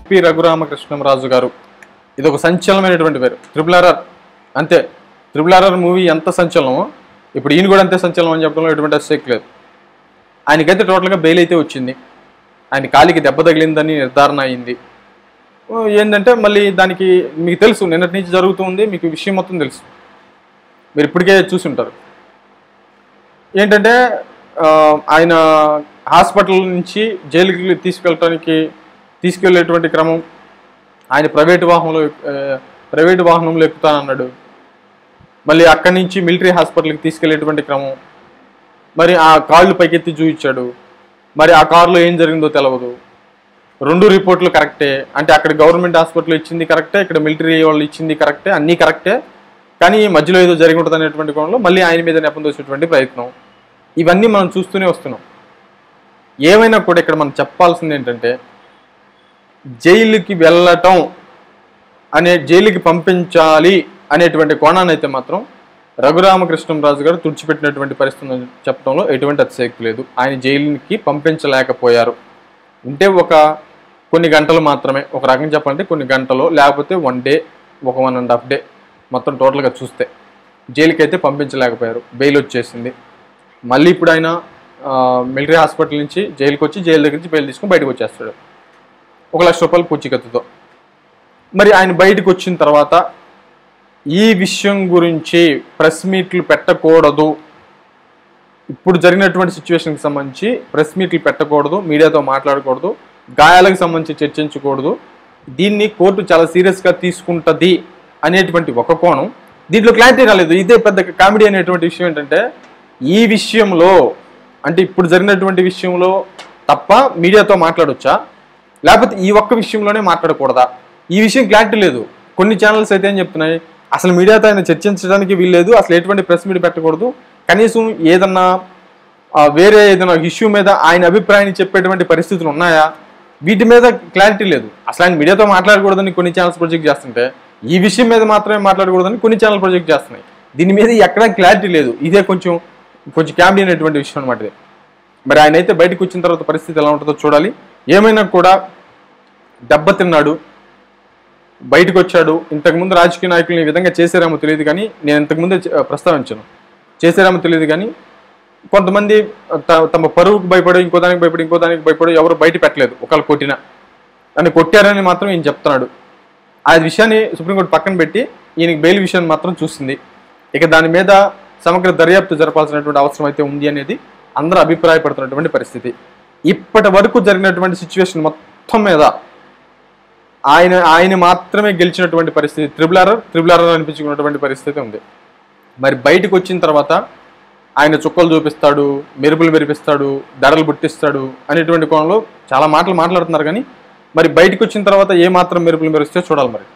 P Raghurama Krishnam Raju గారు ఇది ఒక సంచలనమైనటువంటి పేరు ట్రిపుల్ ఆర్ఆర్ అంతే ట్రిపుల్ ఆర్ఆర్ మూవీ ఎంత సంచలనమో ఇప్పుడు ఈయన కూడా అంతే సంచలనం అని చెప్పడంలో ఎటువంటి అస్సేక్ లేదు ఆయనకైతే టోటల్గా బెయిల్ అయితే వచ్చింది ఆయన కాలికి దెబ్బ తగిలిందని నిర్ధారణ అయింది ఓ, ఏంటంటే మళ్ళీ దానికి మీకు తెలుసు నిన్నటి నుంచి జరుగుతుంది మీకు విషయం మొత్తం తెలుసు మీరు ఇప్పటికే చూసి ఉంటారు ఏంటంటే ఆ, ఆయన హాస్పిటల్ నుంచి జైలుకి తీసుకెళ్ళటానికి తీసుకెళ్లేటువంటి క్రమం ఆయన ప్రైవేటు వాహనంలో ఆ, ప్రైవేటు వాహనంలో ఎక్కుతానన్నాడు మళ్ళీ అక్కడి నుంచి మిలిటరీ హాస్పిటల్కి తీసుకెళ్లేటువంటి క్రమం మరి ఆ కాళ్ళు పైకెత్తి చూపించాడు మరి ఆ కారులో ఏం జరిగిందో తెలియదు రెండు రిపోర్ట్లు కరెక్టే అంటే అక్కడ గవర్నమెంట్ హాస్పిటల్ ఇచ్చింది కరెక్టే ఇక్కడ మిలిటరీ వాళ్ళు ఇచ్చింది కరెక్టే అన్నీ కరెక్టే కానీ మధ్యలో ఏదో జరిగి ఉంటుంది అనేటువంటి కోణంలో మళ్ళీ ఆయన మీద నెపం దోసేటువంటి ప్రయత్నం ఇవన్నీ మనం చూస్తూనే వస్తున్నాం ఏమైనా కూడా ఇక్కడ మనం చెప్పాల్సింది ఏంటంటే జైలుకి వెళ్ళటం అనే జైలుకి పంపించాలి అనేటువంటి కోణాన్ని అయితే మాత్రం రఘురామకృష్ణంరాజు గారు తుడిచిపెట్టినటువంటి పరిస్థితి ఉందని చెప్పడంలో ఎటువంటి అతిశయక్తి లేదు ఆయన జైలుకి పంపించలేకపోయారు ఉంటే ఒక కొన్ని గంటలు మాత్రమే ఒక రకంగా చెప్పాలంటే కొన్ని గంటలు లేకపోతే వన్ డే ఒక వన్ అండ్ హాఫ్ డే మొత్తం టోటల్గా చూస్తే జైలుకి అయితే పంపించలేకపోయారు బెయిల్ వచ్చేసింది మళ్ళీ ఇప్పుడు ఆయన ఆ, మిలిటరీ హాస్పిటల్ నుంచి జైలుకి వచ్చి జైలు దగ్గర నుంచి బెయిల్ తీసుకుని బయటకు వచ్చేస్తాడు ఒక లక్ష రూపాయలు పూచికత్తుతో మరి ఆయన బయటకు వచ్చిన తర్వాత ఈ విషయం గురించి ప్రెస్ మీట్లు పెట్టకూడదు ఇప్పుడు జరిగినటువంటి సిచ్యువేషన్కి సంబంధించి ప్రెస్ మీట్లు పెట్టకూడదు మీడియాతో మాట్లాడకూడదు గాయాలకు సంబంధించి చర్చించకూడదు దీన్ని కోర్టు చాలా సీరియస్గా తీసుకుంటుంది అనేటువంటి ఒక కోణం దీంట్లో క్లారిటీ రాలేదు ఇదే పెద్ద కామెడీ అనేటువంటి విషయం ఏంటంటే ఈ విషయంలో అంటే ఇప్పుడు జరిగినటువంటి విషయంలో తప్ప మీడియాతో మాట్లాడొచ్చా లేకపోతే ఈ ఒక్క విషయంలోనే మాట్లాడకూడదా ఈ విషయం క్లారిటీ లేదు కొన్ని ఛానల్స్ అయితే ఏం చెప్తున్నాయి అసలు మీడియాతో ఆయన చర్చించడానికి వీల్లేదు అసలు ఎటువంటి ప్రెస్ మీట్ పెట్టకూడదు కనీసం ఏదన్నా ఆ, వేరే ఏదైనా ఇష్యూ మీద ఆయన అభిప్రాయాన్ని చెప్పేటువంటి పరిస్థితులు ఉన్నాయా వీటి మీద క్లారిటీ లేదు అసలు ఆయన మీడియాతో మాట్లాడకూడదని కొన్ని ఛానల్స్ ప్రొజెక్ట్ చేస్తుంటే ఈ విషయం మీద మాత్రమే మాట్లాడకూడదని కొన్ని ఛానల్ ప్రొజెక్ట్ చేస్తున్నాయి దీని మీద ఎక్కడా క్లారిటీ లేదు ఇదే కొంచెం కొంచెం క్యామిడీ అనేటువంటి విషయం అనమాట ఇది మరి ఆయన అయితే బయటకు వచ్చిన తర్వాత పరిస్థితి ఎలా ఉంటుందో చూడాలి ఏమైనా కూడా దెబ్బతిన్నాడు బయటకు వచ్చాడు ఇంతకుముందు రాజకీయ నాయకులు ఈ విధంగా చేశారేమో తెలియదు కానీ నేను ఇంతకుముందే చ- ప్రస్తావించాను చేశారేమో తెలియదు కానీ కొంతమంది త- తమ పరువుకు భయపడి ఇంకో దానికి భయపడి ఇంకో దానికి భయపడి ఎవరు బయట పెట్టలేదు ఒకళ్ళు కొట్టినా అని కొట్టారని మాత్రం ఈయన చెప్తున్నాడు ఆ విషయాన్ని సుప్రీంకోర్టు పక్కన పెట్టి ఈయనకి బెయిల్ విషయాన్ని మాత్రం చూస్తుంది ఇక దాని మీద సమగ్ర దర్యాప్తు జరపాల్సినటువంటి అవసరం అయితే ఉంది అనేది అందరూ అభిప్రాయపడుతున్నటువంటి పరిస్థితి ఇప్పటి వరకు జరిగినటువంటి సిచ్యువేషన్ మొత్తం మీద ఆయన ఆయన మాత్రమే గెలిచినటువంటి పరిస్థితి త్రిబుల్ ఆర్ త్రిబుల్ ఆర్ అనిపించుకున్నటువంటి పరిస్థితి ఉంది మరి బయటకు వచ్చిన తర్వాత ఆయన చుక్కలు చూపిస్తాడు మెరుపులు మెరిపిస్తాడు ధరలు పుట్టిస్తాడు అనేటువంటి కోణంలో చాలా మాటలు మాట్లాడుతున్నారు కానీ మరి బయటకు వచ్చిన తర్వాత ఏ మాత్రం మెరుపులు మెరిస్తే చూడాలి మరి